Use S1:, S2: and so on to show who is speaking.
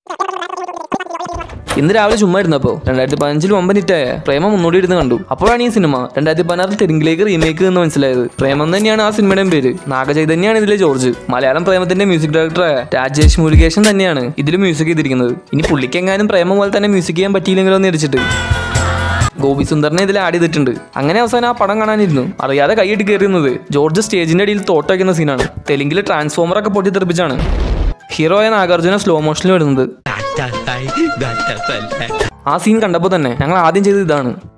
S1: ഇന്ന് രാവിലെ ചുമ്മാ ഇരുന്നപ്പോ രണ്ടായിരത്തി പതിനഞ്ചിൽ വമ്പൻ ഹിറ്റായ പ്രേമം ഒന്നുകൂടി ഇരുന്ന് കണ്ടു അപ്പോഴാണ് ഈ സിനിമ രണ്ടായിരത്തി പതിനാറിൽ തെലുങ്കിലേക്ക് റീമേക്ക് എന്ന് മനസ്സിലായത് പ്രേമം തന്നെയാണ് ആ സിനിമയുടെയും പേര് നാഗചൈതന്യാണ് ഇതിലെ ജോർജ് മലയാളം പ്രേമത്തിന്റെ മ്യൂസിക് ഡയറക്ടറായ രാജേഷ് മുരുകേശൻ തന്നെയാണ് ഇതിൽ മ്യൂസിക് ചെയ്തിരിക്കുന്നത് ഇനി പുള്ളിക്കെങ്ങാനും പ്രേമം പോലെ തന്നെ മ്യൂസിക് ചെയ്യാൻ പറ്റിയില്ലെങ്കിലോ എന്ന് ഇരിച്ചിട്ട് ഗോപി സുന്ദറിനെ ഇതിൽ ആഡ് ചെയ്തിട്ടുണ്ട് അങ്ങനെ അവസാനം ആ പടം കാണാനിരുന്നു അറിയാതെ കൈയിട്ട് കയറുന്നത് ജോർജ് സ്റ്റേജിന്റെ അടിയിൽ തോട്ട് വയ്ക്കുന്ന സീനാണ് തെലുങ്കിൽ ട്രാൻസ്ഫോമർ ഒക്കെ പൊട്ടിത്തെറിപ്പിച്ചാണ് ഹീറോയ നാഗാർജുന സ്ലോ മോഷനിൽ വരുന്നത് ആ സീൻ കണ്ടപ്പോൾ തന്നെ ഞങ്ങൾ ആദ്യം ചെയ്തത് ഇതാണ്